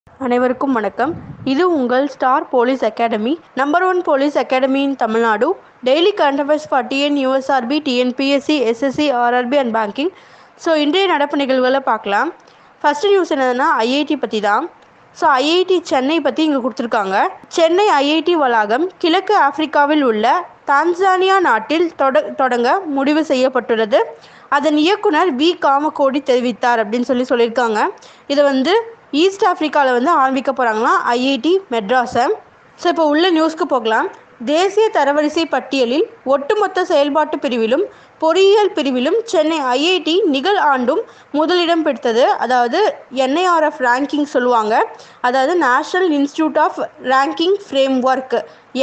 அனைவருக்கும் வணக்கம் இது உங்கள் star police academy number one police academy in Tamil Nadu daily current affairs for TN USRB TNPSC SSC RRB and banking so இன்றைய நடப்பு நிகழ்வுகளை பார்க்கலாம் ஃபஸ்ட்டு நியூஸ் என்னதுன்னா ஐஐடி பற்றி தான் ஸோ ஐஐடி சென்னை பற்றி இங்கே கொடுத்துருக்காங்க சென்னை ஐஐடி வளாகம் கிழக்கு ஆப்பிரிக்காவில் உள்ள தான்சானியா நாட்டில் தொட தொடங்க முடிவு செய்யப்பட்டுள்ளது அதன் இயக்குனர் வி காமகோடி தெரிவித்தார் அப்படின்னு சொல்லி சொல்லியிருக்காங்க இதை வந்து ஈஸ்ட் ஆப்பிரிக்காவில் வந்து ஆரம்பிக்க போகிறாங்களாம் ஐஐடி மெட்ராஸை ஸோ இப்போ உள்ள நியூஸ்க்கு போகலாம் தேசிய தரவரிசை பட்டியலில் ஒட்டுமொத்த செயல்பாட்டு பிரிவிலும் பொறியியல் பிரிவிலும் சென்னை ஐஐடி நிகழ் ஆண்டும் முதலிடம் பிடித்தது அதாவது என்ஐஆர்எஃப் ரேங்கிங் சொல்லுவாங்க அதாவது national institute of ranking framework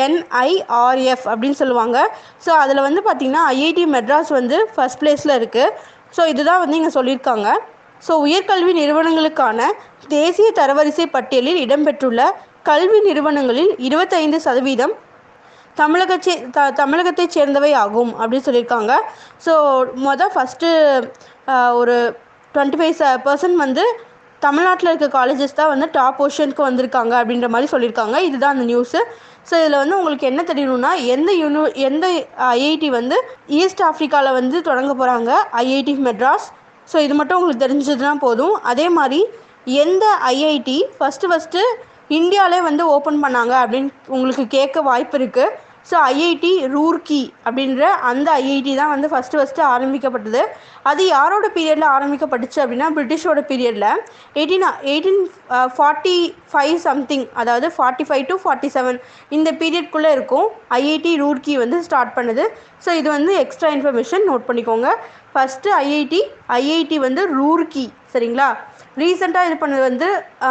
NIRF அப்படின்னு சொல்லுவாங்க ஸோ அதில் வந்து பார்த்திங்கன்னா ஐஐடி மெட்ராஸ் வந்து ஃபஸ்ட் பிளேஸில் இருக்குது ஸோ இதுதான் வந்து இங்கே சொல்லியிருக்காங்க ஸோ உயர்கல்வி நிறுவனங்களுக்கான தேசிய தரவரிசை பட்டியலில் இடம்பெற்றுள்ள கல்வி நிறுவனங்களில் இருபத்தைந்து சதவீதம் தமிழக சே த தமிழகத்தைச் சேர்ந்தவை ஆகும் அப்படின்னு சொல்லியிருக்காங்க ஸோ மொதல் ஃபஸ்ட்டு ஒரு டுவெண்ட்டி ஃபைவ் ச பர்சன்ட் வந்து தமிழ்நாட்டில் இருக்க காலேஜஸ் தான் வந்து டாப் பொசிஷனுக்கு வந்திருக்காங்க அப்படின்ற மாதிரி சொல்லியிருக்காங்க இதுதான் அந்த நியூஸு ஸோ இதில் வந்து உங்களுக்கு என்ன தெரியணும்னா எந்த யூனி எந்த ஐஐடி வந்து ஈஸ்ட் ஆஃப்ரிக்காவில் வந்து தொடங்க போகிறாங்க ஐஐடி மெட்ராஸ் ஸோ இது மட்டும் உங்களுக்கு தெரிஞ்சதுன்னா போதும் அதே மாதிரி எந்த ஐஐடி ஃபஸ்ட்டு ஃபஸ்ட்டு இந்தியாவிலே வந்து ஓப்பன் பண்ணாங்க அப்படின்னு உங்களுக்கு கேட்க வாய்ப்பு இருக்குது ஸோ ஐஐடி ரூர்க்கி அப்படின்ற அந்த ஐஐடி தான் வந்து ஃபஸ்ட்டு ஃபஸ்ட்டு ஆரம்பிக்கப்பட்டது அது யாரோட பீரியடில் ஆரம்பிக்கப்பட்டுச்சு அப்படின்னா பிரிட்டிஷோட பீரியடில் eighteen eighteen forty five something அதாவது forty five to forty seven இந்த பீரியட்குள்ளே இருக்கும் ஐஐடி ரூர்க்கி வந்து ஸ்டார்ட் பண்ணுது ஸோ இது வந்து எக்ஸ்ட்ரா இன்ஃபர்மேஷன் நோட் பண்ணிக்கோங்க ஃபஸ்ட்டு ஐஐடி ஐஐடி வந்து ரூர்க்கி சரிங்களா ரீசெண்டாக இது பண்ணது வந்து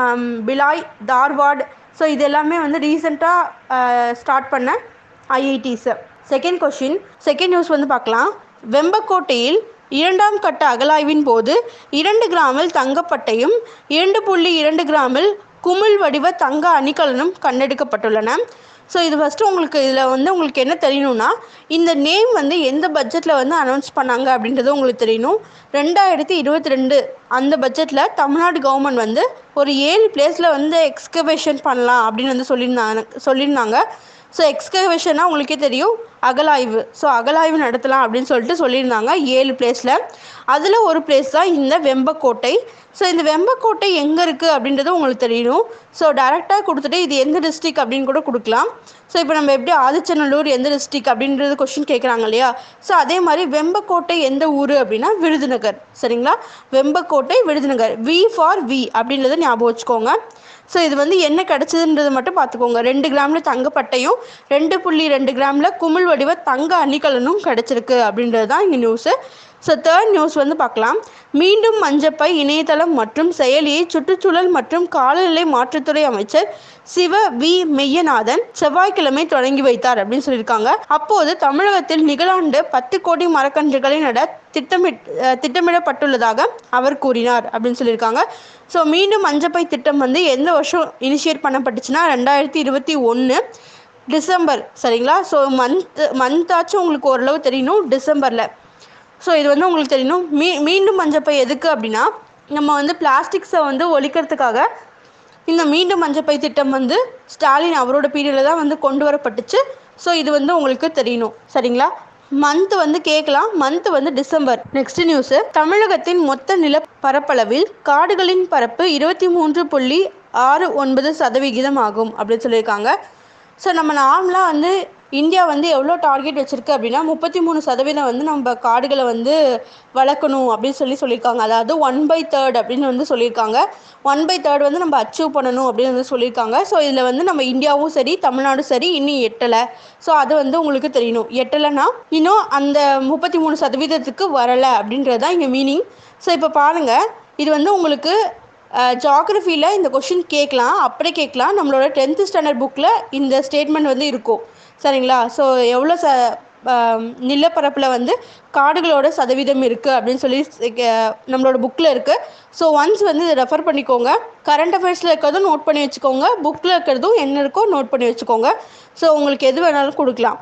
பிலாய் தார்வாட் ஸோ இது எல்லாமே வந்து ரீசெண்டாக ஸ்டார்ட் பண்ண IITs second question second news வந்து பார்க்கலாம் வெம்பக்கோட்டையில் இரண்டாம் கட்ட அகலாய்வின் போது இரண்டு கிராமில் தங்கப்பட்டையும் இரண்டு புள்ளி இரண்டு கிராமில் குமிழ் வடிவ தங்க அணிகலனும் கண்டெடுக்கப்பட்டுள்ளன ஸோ இது ஃபஸ்ட்டு உங்களுக்கு இதில் வந்து உங்களுக்கு என்ன தெரியணும்னா இந்த நேம் வந்து எந்த பட்ஜெட்டில் வந்து அனௌன்ஸ் பண்ணாங்க அப்படின்றது உங்களுக்கு தெரியணும் ரெண்டாயிரத்தி இருபத்தி ரெண்டு அந்த பட்ஜெட்டில் தமிழ்நாடு கவர்மெண்ட் வந்து ஒரு ஏழு பிளேஸில் வந்து எக்ஸ்கவேஷன் பண்ணலாம் அப்படின்னு வந்து சொல்லியிருந்தாங்க சொல்லியிருந்தாங்க ஸோ எக்ஸ்கவேஷனாக உங்களுக்கே தெரியும் அகலாய்வு ஸோ அகலாய்வு நடத்தலாம் அப்படின்னு சொல்லிட்டு சொல்லியிருந்தாங்க ஏழு பிளேஸில் அதில் ஒரு பிளேஸ் தான் இந்த வெம்பக்கோட்டை ஸோ இந்த வெம்பக்கோட்டை எங்கே இருக்குது அப்படின்றது உங்களுக்கு தெரியணும் ஸோ டேரெக்டாக கொடுத்துட்டு இது எந்த டிஸ்ட்ரிக் அப்படின்னு கூட கொடுக்கலாம் ஸோ இப்போ நம்ம எப்படி ஆதிச்சநல்லூர் எந்த டிஸ்ட்ரிக் அப்படின்றது கொஷின் கேட்குறாங்க இல்லையா ஸோ அதே மாதிரி வெம்பக்கோட்டை எந்த ஊர் அப்படின்னா விருதுநகர் சரிங்களா Vembakottai Virudhunagar V for V அப்படின்றத ஞாபகம் வச்சுக்கோங்க ஸோ இது வந்து என்ன கிடச்சதுன்றது மட்டும் பார்த்துக்கோங்க ரெண்டு கிராமில் தங்கப்பட்டையும் ரெண்டு புள்ளி ரெண்டு கிராமில் குமிழ் வடிவ தங்க அணிகலனும் கிடச்சிருக்கு அப்படின்றது தான் இங்கே நியூஸு ஸோ தேர்ட் நியூஸ் வந்து பார்க்கலாம் மீண்டும் மஞ்சப்பை இணையதளம் மற்றும் செயலியை சுற்றுச்சூழல் மற்றும் காலநிலை மாற்றுத்துறை அமைச்சர் சிவ வி மெய்யநாதன் செவ்வாய்க்கிழமை தொடங்கி வைத்தார் அப்படின்னு சொல்லியிருக்காங்க அப்போது தமிழகத்தில் நிகழாண்டு பத்து கோடி மரக்கன்றுகளை நட திட்டமிட் திட்டமிடப்பட்டுள்ளதாக அவர் கூறினார் அப்படின்னு சொல்லியிருக்காங்க ஸோ மீண்டும் மஞ்சப்பை திட்டம் வந்து எந்த வருஷம் இனிஷியேட் பண்ணப்பட்டுச்சுன்னா ரெண்டாயிரத்தி இருபத்தி ஒன்று டிசம்பர் சரிங்களா ஸோ மந்த் மந்த்தாச்சும் உங்களுக்கு ஓரளவு தெரியணும் டிசம்பரில் ஸோ இது வந்து உங்களுக்கு தெரியணும் மீ மீண்டும் மஞ்சப்பை எதுக்கு அப்படின்னா நம்ம வந்து பிளாஸ்டிக்ஸை வந்து ஒழிக்கிறதுக்காக இந்த மீண்டும் மஞ்சப்பை திட்டம் வந்து ஸ்டாலின் அவரோட பீரியடில் தான் வந்து கொண்டு வரப்பட்டுச்சு ஸோ இது வந்து உங்களுக்கு தெரியணும் சரிங்களா மந்த் வந்து கேட்கலாம் மந்த் வந்து டிசம்பர் நெக்ஸ்ட் நியூஸு தமிழகத்தின் மொத்த நில பரப்பளவில் காடுகளின் பரப்பு இருபத்தி மூன்று புள்ளி ஆறு ஒன்பது சதவிகிதம் ஆகும் அப்படின்னு சொல்லியிருக்காங்க ஸோ நம்ம நார்மலாக வந்து இந்தியா வந்து எவ்வளோ டார்கெட் வச்சுருக்கு அப்படின்னா முப்பத்தி மூணு சதவீதம் வந்து நம்ம காடுகளை வந்து வளர்க்கணும் அப்படின்னு சொல்லி சொல்லியிருக்காங்க அதாவது ஒன் பை தேர்ட் அப்படின்னு வந்து சொல்லியிருக்காங்க ஒன் பை தேர்ட் வந்து நம்ம அச்சீவ் பண்ணணும் அப்படின்னு வந்து சொல்லியிருக்காங்க ஸோ இதில் வந்து நம்ம இந்தியாவும் சரி தமிழ்நாடும் சரி இன்னும் எட்டலை ஸோ அது வந்து உங்களுக்கு தெரியணும் எட்டலைன்னா இன்னும் அந்த முப்பத்தி மூணு சதவீதத்துக்கு வரலை அப்படின்றது தான் இங்கே மீனிங் ஸோ இப்போ பாருங்கள் இது வந்து உங்களுக்கு ஜாகிரஃபியில் இந்த கொஷின் கேட்கலாம் அப்படியே கேட்கலாம் நம்மளோட டென்த்து ஸ்டாண்டர்ட் புக்கில் இந்த ஸ்டேட்மெண்ட் வந்து இருக்கும் சரிங்களா ஸோ எவ்வளோ ச நிலப்பரப்பில் வந்து காடுகளோட சதவீதம் இருக்குது அப்படின்னு சொல்லி நம்மளோட புக்கில் இருக்குது ஸோ ஒன்ஸ் வந்து இதை ரெஃபர் பண்ணிக்கோங்க கரண்ட் அஃபேர்ஸில் இருக்கிறதும் நோட் பண்ணி வச்சுக்கோங்க புக்கில் இருக்கிறதும் என்ன இருக்கோ நோட் பண்ணி வச்சுக்கோங்க ஸோ உங்களுக்கு எது வேணாலும் கொடுக்கலாம்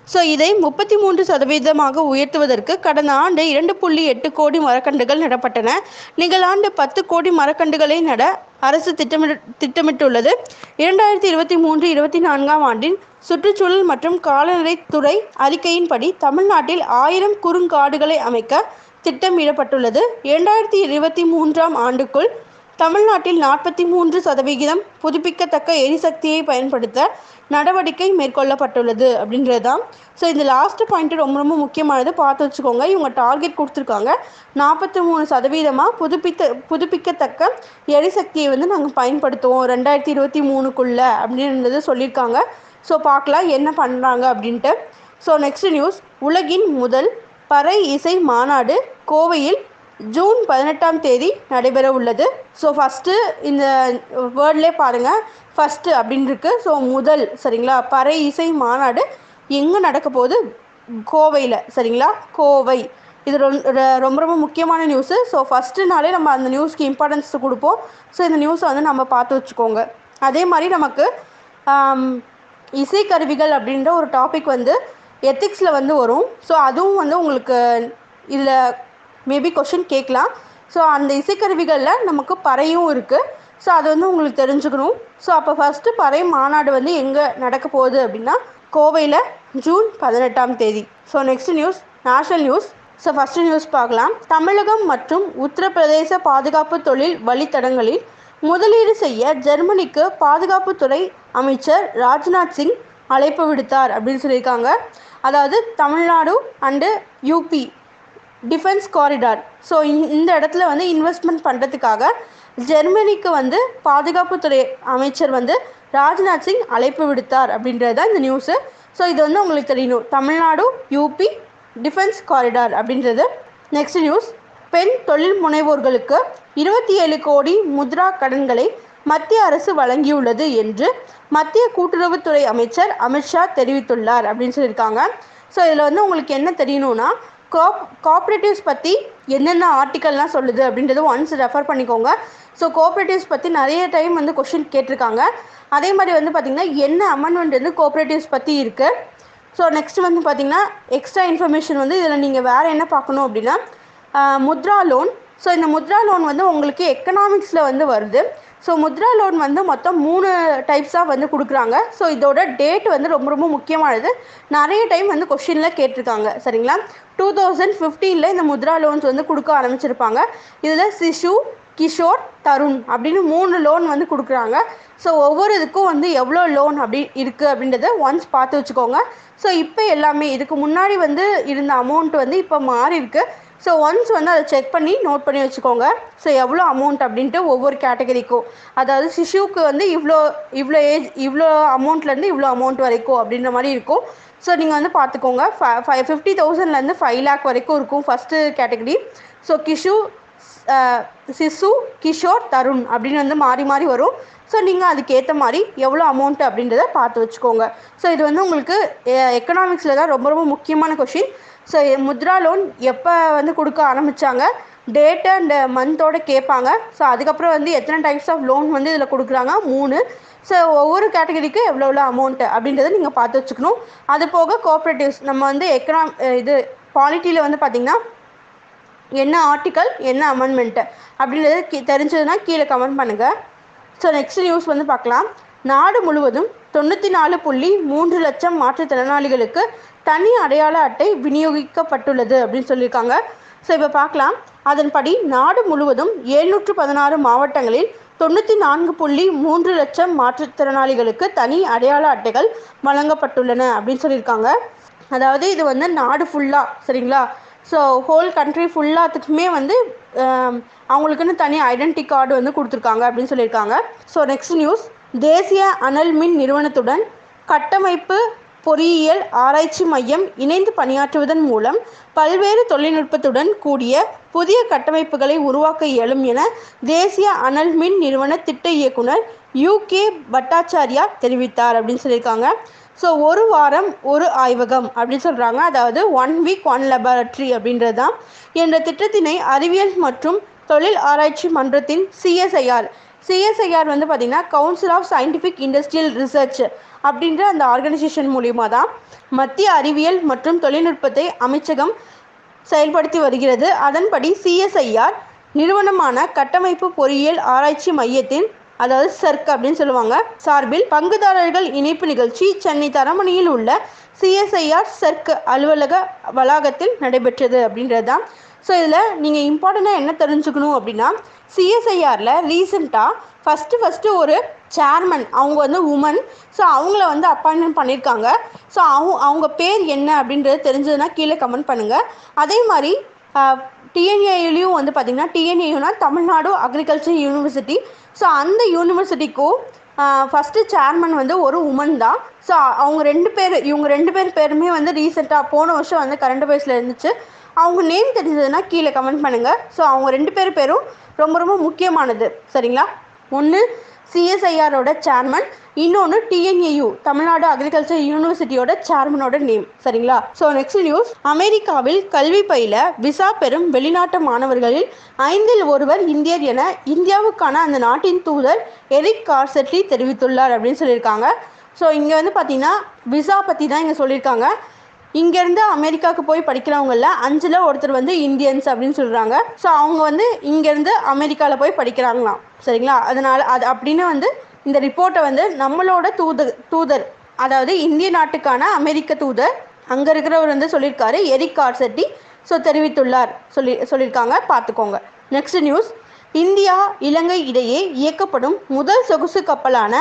ஸோ இதை முப்பத்தி மூன்று சதவீதமாக உயர்த்துவதற்கு கடந்த ஆண்டு இரண்டு புள்ளி எட்டு கோடி மரக்கன்றுகள் நடப்பட்டன நிகழாண்டு பத்து கோடி மரக்கன்றுகளை நட அரசு திட்டமிட திட்டமிட்டுள்ளது இரண்டாயிரத்தி இருபத்தி மூன்று இருபத்தி நான்காம் ஆண்டின் சுற்றுச்சூழல் மற்றும் காலநிலைத்துறை அறிக்கையின்படி தமிழ்நாட்டில் ஆயிரம் குறுங்காடுகளை அமைக்க திட்டமிடப்பட்டுள்ளது இரண்டாயிரத்தி இருபத்தி மூன்றாம் ஆண்டுக்குள் தமிழ்நாட்டில் நாற்பத்தி மூன்று சதவிகிதம் புதுப்பிக்கத்தக்க எரிசக்தியை பயன்படுத்த நடவடிக்கை மேற்கொள்ளப்பட்டுள்ளது அப்படின்றது தான் ஸோ இந்த லாஸ்ட் பாயிண்ட் ரொம்ப ரொம்ப முக்கியமானது பார்த்து வச்சுக்கோங்க இவங்க டார்கெட் கொடுத்துருக்காங்க நாற்பத்தி மூணு சதவீதமாக புதுப்பித்த புதுப்பிக்கத்தக்க எரிசக்தியை வந்து நாங்கள் பயன்படுத்துவோம் ரெண்டாயிரத்தி இருபத்தி மூணுக்குள்ளே அப்படின்றது சொல்லியிருக்காங்க ஸோ பார்க்கலாம் என்ன பண்ணுறாங்க அப்படின்ட்டு ஸோ நெக்ஸ்ட் நியூஸ் உலகின் முதல் பறை இசை மாநாடு கோவையில் ஜூன் பதினெட்டாம் தேதி நடைபெற உள்ளது ஸோ ஃபஸ்ட்டு இந்த வேர்ட்லேயே பாருங்கள் ஃபஸ்ட்டு அப்படின்னு இருக்கு ஸோ முதல் சரிங்களா பறை இசை மாநாடு எங்கே நடக்க போகுது கோவையில் சரிங்களா கோவை இது ரொம்- ர- ரொம்ப ரொம்ப முக்கியமான நியூஸு ஸோ ஃபஸ்ட்டுனாலே நம்ம அந்த நியூஸ்க்கு இம்பார்ட்டன்ஸ் கொடுப்போம் ஸோ இந்த நியூஸை வந்து நம்ம பார்த்து வச்சுக்கோங்க அதே மாதிரி நமக்கு ஆம், இசைக்கருவிகள் அப்படின்ற ஒரு டாபிக் வந்து எத்திக்ஸில் வந்து வரும் ஸோ அதுவும் வந்து உங்களுக்கு இதில் மேபி கொஷின் கேட்கலாம் ஸோ அந்த இசைக்கருவிகளில் நமக்கு பறையும் இருக்குது ஸோ அது வந்து உங்களுக்கு தெரிஞ்சுக்கணும் ஸோ அப்போ ஃபஸ்ட்டு பறை மாநாடு வந்து எங்கே நடக்க போகுது அப்படின்னா கோவையில் ஜூன் பதினெட்டாம் தேதி so next news national news so first news பார்க்கலாம் தமிழகம் மற்றும் உத்தரப்பிரதேச பாதுகாப்பு தொழில் வழித்தடங்களில் முதலீடு செய்ய ஜெர்மனிக்கு பாதுகாப்புத்துறை அமைச்சர் ராஜ்நாத் சிங் அழைப்பு விடுத்தார் அப்படின்னு சொல்லியிருக்காங்க அதாவது Tamil Nadu and UP defence corridor so இந்த இடத்துல வந்து இன்வெஸ்ட்மெண்ட் பண்ணுறதுக்காக ஜெர்மனிக்கு வந்து பாதுகாப்புத்துறை அமைச்சர் வந்து ராஜ்நாத் சிங் அழைப்பு விடுத்தார் அப்படின்றது தான் இந்த நியூஸு ஸோ இது வந்து உங்களுக்கு தெரியணும் தமிழ்நாடு யூபி டிஃபென்ஸ் காரிடார் அப்படின்றது நெக்ஸ்ட் நியூஸ் பெண் தொழில் முனைவோர்களுக்கு இருபத்தி ஏழு கோடி முத்ரா கடன்களை மத்திய அரசு வழங்கியுள்ளது என்று மத்திய கூட்டுறவுத்துறை அமைச்சர் அமித்ஷா தெரிவித்துள்ளார் அப்படின்னு சொல்லியிருக்காங்க ஸோ இதில் வந்து உங்களுக்கு என்ன தெரியணும்னா கோப் கோஆப்ரேட்டிவ்ஸ் பற்றி என்னென்ன ஆர்டிக்கல்லாம் சொல்லுது அப்படின்றது ஒன்ஸ் ரெஃபர் பண்ணிக்கோங்க ஸோ கோஆப்ரேட்டிவ்ஸ் பற்றி நிறைய டைம் வந்து கொஷின் கேட்டிருக்காங்க அதே மாதிரி வந்து பார்த்திங்கன்னா என்ன அமெண்ட்மெண்ட் வந்து கோஆப்ரேட்டிவ்ஸ் பற்றி இருக்குது ஸோ நெக்ஸ்ட் வந்து பார்த்தீங்கன்னா எக்ஸ்ட்ரா இன்ஃபர்மேஷன் வந்து இதில் நீங்கள் வேறு என்ன பார்க்கணும் அப்படின்னா ஆஹ், முத்ரா லோன் ஸோ இந்த முத்ரா லோன் வந்து உங்களுக்கு எக்கனாமிக்ஸில் வந்து வருது ஸோ முத்ரா லோன் வந்து மொத்தம் மூணு டைப்ஸாக வந்து கொடுக்குறாங்க ஸோ இதோட டேட் வந்து ரொம்ப ரொம்ப முக்கியமானது நிறைய டைம் வந்து கொஷினில் கேட்டிருக்காங்க சரிங்களா டூ தௌசண்ட் ஃபிஃப்டீனில் இந்த முத்ரா லோன்ஸ் வந்து கொடுக்க ஆரம்பிச்சிருப்பாங்க இதில் சிசு கிஷோர் தருண் அப்படின்னு மூணு லோன் வந்து கொடுக்குறாங்க ஸோ ஒவ்வொரு இதுக்கும் வந்து எவ்வளோ லோன் அப்படி இருக்குது அப்படின்றத ஒன்ஸ் பார்த்து வச்சுக்கோங்க ஸோ இப்போ எல்லாமே இதுக்கு முன்னாடி வந்து இருந்த அமௌண்ட் வந்து இப்போ மாறி இருக்கு ஸோ ஒன்ஸ் வந்து அதை செக் பண்ணி நோட் பண்ணி வச்சுக்கோங்க ஸோ எவ்வளோ அமௌண்ட் அப்படின்ட்டு ஒவ்வொரு கேட்டகரிக்கும் அதாவது சிசுவுக்கு வந்து இவ்வளோ இவ்வளோ ஏஜ் இவ்வளோ அமௌண்ட்லேருந்து இவ்வளோ அமௌண்ட் வரைக்கும் அப்படின்ற மாதிரி இருக்கும் ஸோ நீங்கள் வந்து பார்த்துக்கோங்க ஃபைவ் ஃபிஃப்டி தௌசண்ட்லேருந்து ஃபைவ் லேக் வரைக்கும் இருக்கும் ஃபஸ்ட்டு கேட்டகரி ஸோ கிஷு அஹ், சிசு கிஷோர் தருண் அப்படின்னு வந்து மாறி மாறி வரும் ஸோ நீங்கள் அதுக்கேற்ற மாதிரி எவ்வளோ அமௌண்ட் அப்படின்றத பார்த்து வச்சுக்கோங்க ஸோ இது வந்து உங்களுக்கு எக்கனாமிக்ஸில் தான் ரொம்ப ரொம்ப முக்கியமான கொஷின் ஸோ முத்ரா லோன் எப்போ வந்து கொடுக்க ஆரம்பித்தாங்க டேட் அண்ட் மந்தோட கேட்பாங்க ஸோ அதுக்கப்புறம் வந்து எத்தனை டைப்ஸ் ஆஃப் லோன் வந்து இதில் கொடுக்குறாங்க மூணு ஸோ ஒவ்வொரு கேட்டகரிக்கும் எவ்வளோ எவ்வளோ அமௌண்ட் அப்படின்றத நீங்கள் பார்த்து வச்சுக்கணும் அது போக கோஆப்ரேட்டிவ்ஸ் நம்ம வந்து எக்கனாம் இது பாலிட்டியில் வந்து பார்த்திங்கன்னா என்ன ஆர்டிக்கல் என்ன அமெண்ட்மெண்ட்டு அப்படின்றது கீ தெரிஞ்சதுன்னா கீழே கமெண்ட் பண்ணுங்கள் ஸோ நெக்ஸ்ட் நியூஸ் வந்து பார்க்கலாம் நாடு முழுவதும் தொண்ணூற்றி நாலு புள்ளி மூன்று லட்சம் மாற்றுத்திறனாளிகளுக்கு தனி அடையாள அட்டை விநியோகிக்கப்பட்டுள்ளது அப்படின்னு சொல்லியிருக்காங்க ஸோ இப்போ பார்க்கலாம் அதன்படி நாடு முழுவதும் எழுநூற்று பதினாறு மாவட்டங்களில் தொண்ணூற்றி நான்கு புள்ளி மூன்று லட்சம் மாற்றுத்திறனாளிகளுக்கு தனி அடையாள அட்டைகள் வழங்கப்பட்டுள்ளன அப்படின்னு சொல்லியிருக்காங்க அதாவது இது வந்து நாடு ஃபுல்லாக சரிங்களா ஸோ ஹோல் கண்ட்ரி ஃபுல்லாத்துக்குமே வந்து ஆம், அவங்களுக்குன்னு தனி ஐடென்டி கார்டு வந்து கொடுத்துருக்காங்க அப்படின்னு சொல்லியிருக்காங்க ஸோ நெக்ஸ்ட் நியூஸ் தேசிய அனல் மின் நிறுவனத்துடன் கட்டமைப்பு பொறியியல் ஆராய்ச்சி மையம் இணைந்து பணியாற்றுவதன் மூலம் பல்வேறு தொழில்நுட்பத்துடன் கூடிய புதிய கட்டமைப்புகளை உருவாக்க இயலும் என தேசிய அனல் மின் நிறுவன திட்ட இயக்குனர் யூ கே பட்டாச்சாரியா தெரிவித்தார் அப்படின்னு சொல்லியிருக்காங்க ஸோ ஒரு வாரம் ஒரு ஆய்வகம் அப்படின்னு சொல்கிறாங்க அதாவது ஒன் வீக் ஒன் லெபார்ட்ரி அப்படின்றது தான் என்ற திட்டத்தினை அறிவியல் மற்றும் தொழில் ஆராய்ச்சி மன்றத்தின் சிஎஸ்ஐஆர் சிஎஸ்ஐஆர் வந்து பார்த்திங்கன்னா council of scientific industrial research அப்படின்ற அந்த ஆர்கனைசேஷன் மூலிமா தான் மத்திய அறிவியல் மற்றும் தொழில்நுட்பத்தை அமைச்சகம் செயல்படுத்தி வருகிறது அதன்படி சிஎஸ்ஐஆர் நிறுவனமான கட்டமைப்பு பொறியியல் ஆராய்ச்சி மையத்தின் அதாவது சர்க் அப்படின்னு சொல்லுவாங்க சார்பில் பங்குதாரர்கள் இணைப்பு நிகழ்ச்சி சென்னை தரமணியில் உள்ள சிஎஸ்ஐஆர் சர்க் அலுவலக வளாகத்தில் நடைபெற்றது அப்படின்றது தான் ஸோ இதில் நீங்கள் இம்பார்ட்டண்ட்டாக என்ன தெரிஞ்சுக்கணும் அப்படின்னா சிஎஸ்ஐஆரில் ரீசெண்டாக ஃபஸ்ட்டு ஃபஸ்ட்டு ஒரு சேர்மன் அவங்க வந்து உமன் ஸோ அவங்கள வந்து அப்பாயின்மெண்ட் பண்ணியிருக்காங்க ஸோ அவங்க அவங்க பேர் என்ன அப்படின்றது தெரிஞ்சதுன்னா கீழே கமெண்ட் பண்ணுங்கள் அதே மாதிரி டிஎன்ஏலையும் வந்து பார்த்திங்கன்னா டிஎன்ஏயுனா தமிழ்நாடு அக்ரிகல்ச்சர் யூனிவர்சிட்டி ஸோ அந்த யூனிவர்சிட்டிக்கும் ஃபஸ்ட்டு சேர்மன் வந்து ஒரு உமன் தான் ஸோ அவங்க ரெண்டு பேர் இவங்க ரெண்டு பேர் பேருமே வந்து ரீசெண்டாக போன வருஷம் வந்து கரண்ட் அஃபேர்ஸில் இருந்துச்சு அவங்க நேம் தெரிஞ்சதுன்னா கீழே கமெண்ட் பண்ணுங்கள் ஸோ அவங்க ரெண்டு பேர் பேரும் ரொம்ப ரொம்ப முக்கியமானது சரிங்களா ஒன்று சிஎஸ்ஐஆரோட சேர்மன் இன்னொன்று டிஎன்ஏயு தமிழ்நாடு அக்ரிகல்ச்சர் யூனிவர்சிட்டியோட சேர்மனோட நேம் சரிங்களா ஸோ நெக்ஸ்ட் நியூஸ் அமெரிக்காவில் கல்வி பயில விசா பெறும் வெளிநாட்டு மாணவர்களில் ஐந்தில் ஒருவர் இந்தியர் என இந்தியாவுக்கான அந்த நாட்டின் தூதர் எரிக் கார்செட்லி தெரிவித்துள்ளார் அப்படின்னு சொல்லியிருக்காங்க ஸோ இங்கே வந்து பார்த்தீங்கன்னா விசா பற்றி தான் இங்கே சொல்லியிருக்காங்க இங்கேருந்து அமெரிக்காவுக்கு போய் படிக்கிறவங்கள அஞ்சில் ஒருத்தர் வந்து இந்தியன்ஸ் அப்படின்னு சொல்கிறாங்க ஸோ அவங்க வந்து இங்கேருந்து அமெரிக்காவில் போய் படிக்கிறாங்களாம் சரிங்களா அதனால் அது அப்படின்னு வந்து இந்த ரிப்போர்ட்டை வந்து நம்மளோட தூதர் தூதர் அதாவது இந்திய நாட்டுக்கான அமெரிக்க தூதர் அங்கே இருக்கிறவர் வந்து சொல்லியிருக்காரு எரிக் கார்செட்டி ஸோ தெரிவித்துள்ளார் சொல்லி சொல்லியிருக்காங்க பார்த்துக்கோங்க நெக்ஸ்ட் நியூஸ் இந்தியா இலங்கை இடையே இயக்கப்படும் முதல் சொகுசு கப்பலான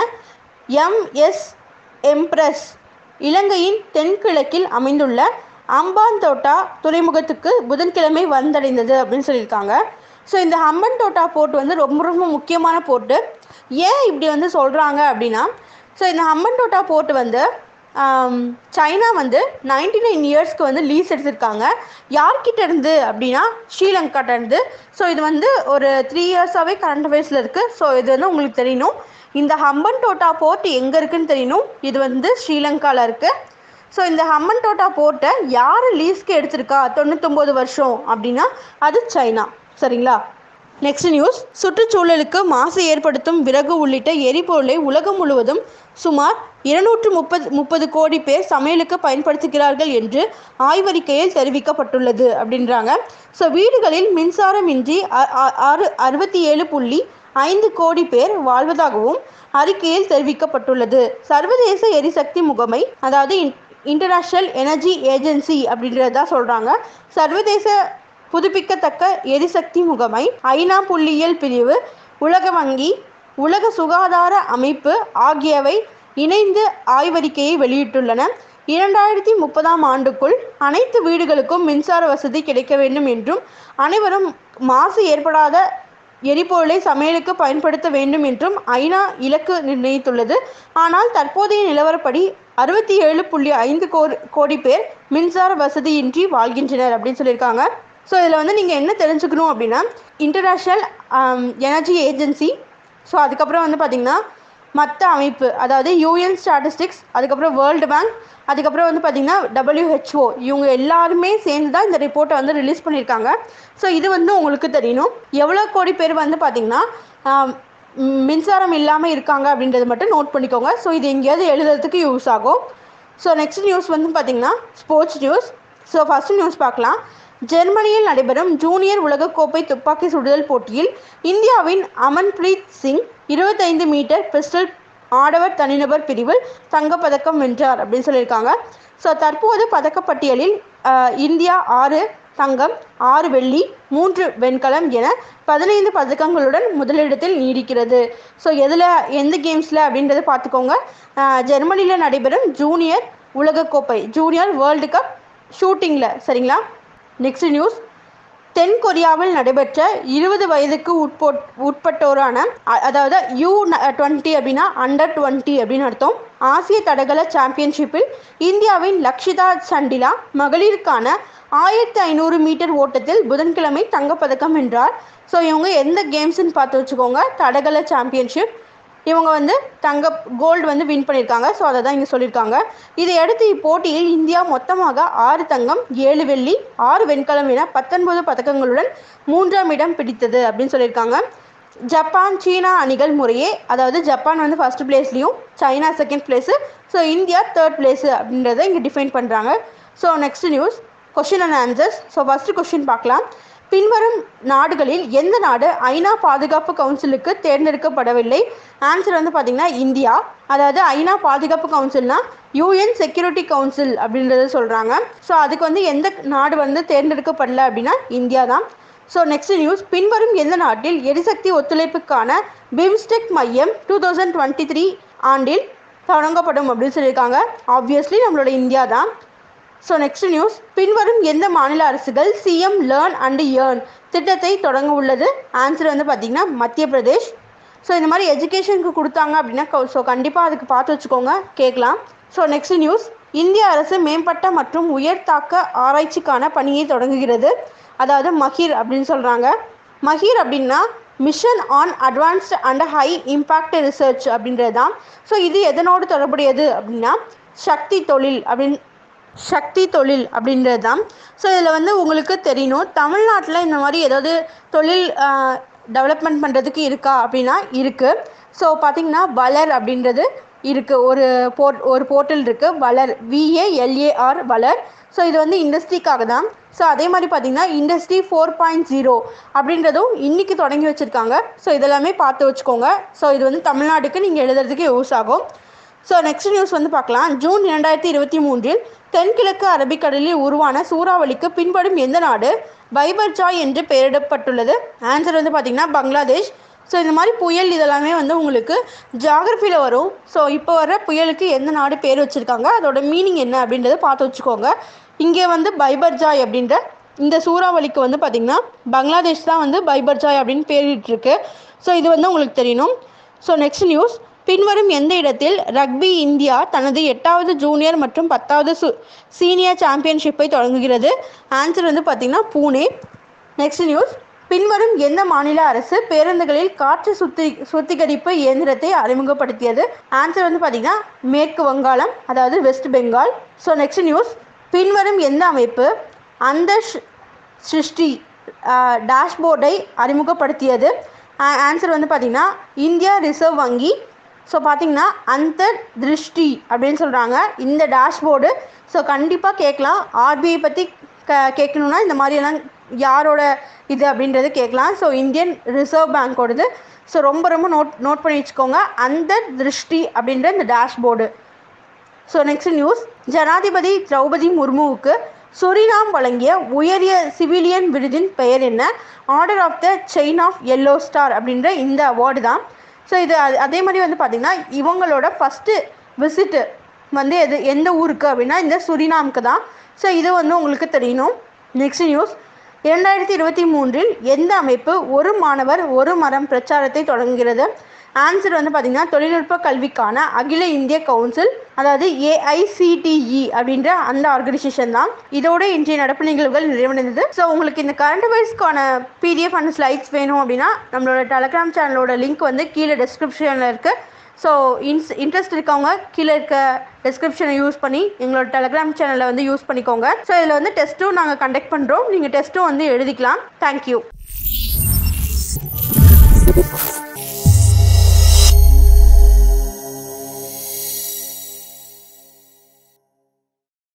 எம்எஸ் எம்ப்ரஸ் இலங்கையின் தென்கிழக்கில் அமைந்துள்ள அம்பாந்தோட்டா துறைமுகத்துக்கு புதன்கிழமை வந்தடைந்தது அப்படின்னு சொல்லியிருக்காங்க ஸோ இந்த ஹம்பன்தோட்டா போர்ட் வந்து ரொம்ப ரொம்ப முக்கியமான போர்ட்டு ஏன் இப்படி வந்து சொல்கிறாங்க அப்படின்னா ஸோ இந்த ஹம்பன்தோட்டா போர்ட் வந்து ஆம், சைனா வந்து நைன்டி நைன் இயர்ஸ்க்கு வந்து லீஸ் எடுத்திருக்காங்க யார்கிட்ட இருந்து அப்படின்னா ஸ்ரீலங்காட்ட இருந்து ஸோ இது வந்து ஒரு த்ரீ இயர்ஸாகவே கரண்ட் அஃபேர்ஸில் இருக்குது ஸோ இது வந்து உங்களுக்கு தெரியணும் இந்த ஹம்பன் டோட்டா போர்ட் எங்கே இருக்குன்னு தெரியணும் இது வந்து ஸ்ரீலங்காவில் இருக்குது ஸோ இந்த ஹம்மன் டோட்டா போர்ட்டை யார் லீஸ்க்கு எடுத்திருக்கா தொண்ணூத்தொம்பது வருஷம் அப்படின்னா அது சைனா சரிங்களா நெக்ஸ்ட் நியூஸ் சுற்றுச்சூழலுக்கு மாசு ஏற்படுத்தும் விறகு உள்ளிட்ட எரிபொருளை உலகம் முழுவதும் சுமார் இருநூற்று முப்பது முப்பது கோடி பேர் சமையலுக்கு பயன்படுத்துகிறார்கள் என்று ஆய்வறிக்கையில் தெரிவிக்கப்பட்டுள்ளது அப்படின்றாங்க ஸோ வீடுகளில் மின்சாரமின்றி அ- அ- ஆறு அறுபத்தி ஏழு புள்ளி ஐந்து கோடி பேர் வாழ்வதாகவும் அறிக்கையில் தெரிவிக்கப்பட்டுள்ளது சர்வதேச எரிசக்தி முகமை அதாவது இன்டர்நேஷ்னல் எனர்ஜி ஏஜென்சி அப்படின்றதா சொல்கிறாங்க சர்வதேச புதுப்பிக்கத்தக்க எரிசக்தி முகமை ஐநா புள்ளியியல் பிரிவு உலக வங்கி உலக சுகாதார அமைப்பு ஆகியவை இணைந்து ஆய்வறிக்கையை வெளியிட்டுள்ளன இரண்டாயிரத்தி முப்பதாம் ஆண்டுக்குள் அனைத்து வீடுகளுக்கும் மின்சார வசதி கிடைக்க வேண்டும் என்றும் அனைவரும் மாசு ஏற்படாத எரிபொருளை சமையலுக்கு பயன்படுத்த வேண்டும் என்றும் ஐநா இலக்கு நிர்ணயித்துள்ளது ஆனால் தற்போதைய நிலவரப்படி அறுபத்தி ஏழு புள்ளி ஐந்து கோடி கோடி பேர் மின்சார வசதியின்றி வாழ்கின்றனர் அப்படின்னு சொல்லியிருக்காங்க ஸோ இதில் வந்து நீங்கள் என்ன தெரிஞ்சுக்கணும் அப்படின்னா இன்டர்நேஷ்னல் எனர்ஜி ஏஜென்சி ஸோ அதுக்கப்புறம் வந்து பார்த்திங்கன்னா மற்ற அமைப்பு அதாவது யூஎன் ஸ்டாட்டிஸ்டிக்ஸ் அதுக்கப்புறம் வேர்ல்டு பேங்க் அதுக்கப்புறம் வந்து பார்த்திங்கன்னா WHO இவங்க எல்லாருமே சேர்ந்து தான் இந்த ரிப்போர்ட்டை வந்து ரிலீஸ் பண்ணியிருக்காங்க ஸோ இது வந்து உங்களுக்கு தெரியணும் எவ்வளோ கோடி பேர் வந்து பார்த்திங்கன்னா ஆம், ம், மின்சாரம் இல்லாமல் இருக்காங்க அப்படின்றத மட்டும் நோட் பண்ணிக்கோங்க ஸோ இது எங்கேயாவது எழுதுறதுக்கு யூஸ் ஆகும் ஸோ நெக்ஸ்ட் நியூஸ் வந்து பார்த்திங்கன்னா sports news so first news பார்க்கலாம் ஜெர்மனியில் நடைபெறும் ஜூனியர் உலகக்கோப்பை துப்பாக்கி சுடுதல் போட்டியில் இந்தியாவின் அமன்பிரீத் சிங் இருபத்தைந்து மீட்டர் பிஸ்டல் ஆடவர் தனிநபர் பிரிவில் தங்கப்பதக்கம் வென்றார் அப்படின்னு சொல்லியிருக்காங்க ஸோ தற்போது பதக்கப்பட்டியலில் ஆஹ், இந்தியா ஆறு தங்கம் ஆறு வெள்ளி மூன்று வெண்கலம் என பதினைந்து பதக்கங்களுடன் முதலிடத்தில் நீடிக்கிறது ஸோ எதில் எந்த கேம்ஸில் அப்படின்றத பார்த்துக்கோங்க ஆஹ், ஜெர்மனியில் நடைபெறும் ஜூனியர் உலகக்கோப்பை ஜூனியர் வேர்ல்டு கப் ஷூட்டிங்கில் சரிங்களா நெக்ஸ்ட் நியூஸ் தென் கொரியாவில் நடைபெற்ற இருபது வயதுக்கு உட்போட் உட்பட்டோரான அ- அதாவது யூ டுவெண்ட்டி அப்படின்னா அண்டர் டுவெண்ட்டி அப்படின்னு அர்த்தம் ஆசிய தடகள சாம்பியன்ஷிப்பில் இந்தியாவின் லக்ஷிதா சண்டிலா மகளிருக்கான ஆயிரத்தி ஐநூறு மீட்டர் ஓட்டத்தில் புதன்கிழமை தங்கப்பதக்கம் வென்றார் ஸோ இவங்க எந்த கேம்ஸ்னு பார்த்து வச்சுக்கோங்க தடகள சாம்பியன்ஷிப் இவங்க வந்து தங்க கோல்டு வந்து வின் பண்ணியிருக்காங்க ஸோ அதை தான் இங்கே சொல்லியிருக்காங்க இதையடுத்து இப்போட்டியில் இந்தியா மொத்தமாக ஆறு தங்கம் ஏழு வெள்ளி ஆறு வெண்கலம் என பத்தொன்பது பதக்கங்களுடன் மூன்றாம் இடம் பிடித்தது அப்படின்னு சொல்லியிருக்காங்க ஜப்பான் சீனா அணிகள் முறையே அதாவது ஜப்பான் வந்து ஃபர்ஸ்ட் பிளேஸ்லையும் China second place so India third place அப்படின்றத இங்கே டிஃபைன் பண்ணுறாங்க so next news question and answers so first question பார்க்கலாம் பின்வரும் நாடுகளில் எந்த நாடு ஐநா பாதுகாப்பு கவுன்சிலுக்கு தேர்ந்தெடுக்கப்படவில்லை ஆன்சர் வந்து பார்த்தீங்கன்னா இந்தியா அதாவது ஐநா பாதுகாப்பு கவுன்சில்னா யூஎன் செக்யூரிட்டி கவுன்சில் அப்படின்றத சொல்கிறாங்க ஸோ அதுக்கு வந்து எந்த நாடு வந்து தேர்ந்தெடுக்கப்படல அப்படின்னா இந்தியா தான் ஸோ நெக்ஸ்ட் நியூஸ் பின்வரும் எந்த நாட்டில் எரிசக்தி ஒத்துழைப்புக்கான பிம்ஸ்டெக் மையம் டூ தௌசண்ட் டுவெண்ட்டி த்ரீ ஆண்டில் தொடங்கப்படும் அப்படின்னு சொல்லியிருக்காங்க ஆப்வியஸ்லி நம்மளோட இந்தியா தான் ஸோ நெக்ஸ்ட் நியூஸ் பின்வரும் எந்த மாநில அரசுகள் சிஎம் லேர்ன் அண்ட் ஏர்ன் திட்டத்தை தொடங்க உள்ளது ஆன்சர் வந்து பார்த்திங்கன்னா மத்திய பிரதேஷ் ஸோ இந்த மாதிரி எஜுகேஷனுக்கு கொடுத்தாங்க அப்படின்னா ஸோ கண்டிப்பாக அதுக்கு பார்த்து வச்சுக்கோங்க கேட்கலாம் ஸோ நெக்ஸ்ட் நியூஸ் இந்திய அரசு மேம்பட்ட மற்றும் உயர் தாக்க ஆராய்ச்சிக்கான பணியை தொடங்குகிறது அதாவது மஹிர் அப்படின்னு சொல்கிறாங்க மஹிர் அப்படின்னா mission on advanced and high impact research அப்படின்றது தான் ஸோ இது எதனோடு தொடர்புடையது அப்படின்னா சக்தி தொழில் அப்படின்னு சக்தி தொழில் அப்படின்றது தான் ஸோ இதில் வந்து உங்களுக்கு தெரியணும் தமிழ்நாட்டில் இந்த மாதிரி ஏதாவது தொழில் டெவலப்மெண்ட் பண்ணுறதுக்கு இருக்கா அப்படின்னா இருக்குது ஸோ பார்த்திங்கன்னா வளர் அப்படின்றது இருக்குது ஒரு போர்ட் ஒரு போர்ட்டல் இருக்குது வளர் விஏஎல்ஏஆர் வளர் ஸோ இது வந்து இண்டஸ்ட்ரிக்காக தான் ஸோ அதே மாதிரி பார்த்திங்கன்னா இண்டஸ்ட்ரி ஃபோர் பாயிண்ட் ஜீரோ அப்படின்றதும் இன்றைக்கி தொடங்கி வச்சுருக்காங்க ஸோ இதெல்லாமே பார்த்து வச்சுக்கோங்க ஸோ இது வந்து தமிழ்நாட்டுக்கு நீங்கள் எழுதுறதுக்கு யூஸ் ஆகும் ஸோ நெக்ஸ்ட் நியூஸ் வந்து பார்க்கலாம் ஜூன் இரண்டாயிரத்தி இருபத்தி மூன்றில் தென்கிழக்கு அரபிக்கடலில் உருவான சூறாவளிக்கு பின்படும் எந்த நாடு பைபர்ஜாய் என்று பெயரிடப்பட்டுள்ளது ஆன்சர் வந்து பார்த்திங்கன்னா பங்களாதேஷ் ஸோ இந்த மாதிரி புயல் இதெல்லாமே வந்து உங்களுக்கு ஜாகிரஃபியில் வரும் ஸோ இப்போ வர புயலுக்கு எந்த நாடு பேர் வச்சுருக்காங்க அதோட மீனிங் என்ன அப்படின்றத பார்த்து வச்சுக்கோங்க இங்கே வந்து பைபர்ஜாய் அப்படின்ற இந்த சூறாவளிக்கு வந்து பார்த்திங்கன்னா பங்களாதேஷ் தான் வந்து பைபர்ஜாய் அப்படின்னு பேரிட்டிருக்கு ஸோ இது வந்து உங்களுக்கு தெரியணும் ஸோ நெக்ஸ்ட் நியூஸ் பின்வரும் எந்த இடத்தில் ரக்பி இந்தியா தனது எட்டாவது ஜூனியர் மற்றும் பத்தாவது சு சீனியர் சாம்பியன்ஷிப்பை தொடங்குகிறது ஆன்சர் வந்து பார்த்திங்கன்னா பூனே நெக்ஸ்ட் நியூஸ் பின்வரும் எந்த மாநில அரசு பேருந்துகளில் காற்று சுத்தி சுத்திகரிப்பு இயந்திரத்தை அறிமுகப்படுத்தியது ஆன்சர் வந்து பார்த்திங்கன்னா மேற்கு வங்காளம் அதாவது west Bengal so next news பின்வரும் எந்த அமைப்பு அந்த சிருஷ்டி டேஷ்போர்டை அறிமுகப்படுத்தியது ஆன்சர் வந்து பார்த்திங்கன்னா இந்தியா ரிசர்வ் வங்கி ஸோ பார்த்தீங்கன்னா அந்த திருஷ்டி அப்படின்னு சொல்கிறாங்க இந்த டேஷ்போர்டு ஸோ கண்டிப்பாக கேட்கலாம் ஆர்பிஐ பற்றி க கேட்கணுன்னா இந்த மாதிரியெல்லாம் யாரோட இது அப்படின்றது கேட்கலாம் ஸோ இந்தியன் ரிசர்வ் பேங்க்கோடது ஸோ ரொம்ப ரொம்ப நோட் நோட் பண்ணி வச்சுக்கோங்க அந்த திருஷ்டி அப்படின்ற இந்த டேஷ்போர்டு ஸோ நெக்ஸ்ட் நியூஸ் ஜனாதிபதி திரௌபதி முர்முவுக்கு சுரினாம் வழங்கிய உயரிய சிவிலியன் விருதின் பெயர் என்ன order of the chain of yellow star அப்படின்ற இந்த அவார்டு தான் ஸோ இது அது- அதே மாதிரி வந்து பார்த்திங்கன்னா இவங்களோட ஃபஸ்ட்டு விசிட்டு வந்து எது எந்த ஊருக்கு அப்படின்னா இந்த சுரினாமுக்கு தான் ஸோ இது வந்து உங்களுக்கு தெரியணும் நெக்ஸ்ட் நியூஸ் இரண்டாயிரத்தி இருபத்தி மூன்றில் எந்த அமைப்பு ஒரு மாணவர் ஒரு மரம் பிரச்சாரத்தை தொடங்குகிறது ஆன்சர் வந்து பார்த்திங்கன்னா தொழில்நுட்ப கல்விக்கான அகில இந்திய கவுன்சில் அதாவது ஏஐசிடிஇ அப்படின்ற அந்த ஆர்கனைசேஷன் தான் இதோட இன்றைய நடப்பு நிகழ்வுகள் நிறைவடைந்தது ஸோ உங்களுக்கு இந்த கரண்ட் அஃபேர்ஸ்க்கான பிடிஎஃப் அண்ட் ஸ்லைட்ஸ் வேணும் அப்படின்னா நம்மளோட டெலகிராம் சேனலோட லிங்க் வந்து கீழே டிஸ்கிரிப்ஷனில் இருக்குது ஸோ இன்ஸ் இன்ட்ரெஸ்ட் இருக்கவங்க கீழே இருக்க டிஸ்கிரிப்ஷனை யூஸ் பண்ணி எங்களோட டெலகிராம் சேனலை வந்து யூஸ் பண்ணிக்கோங்க ஸோ இதில் வந்து டெஸ்ட்டும் நாங்கள் கண்டக்ட் பண்ணுறோம் நீங்கள் டெஸ்ட்டும் வந்து எழுதிக்கலாம் தேங்க்யூ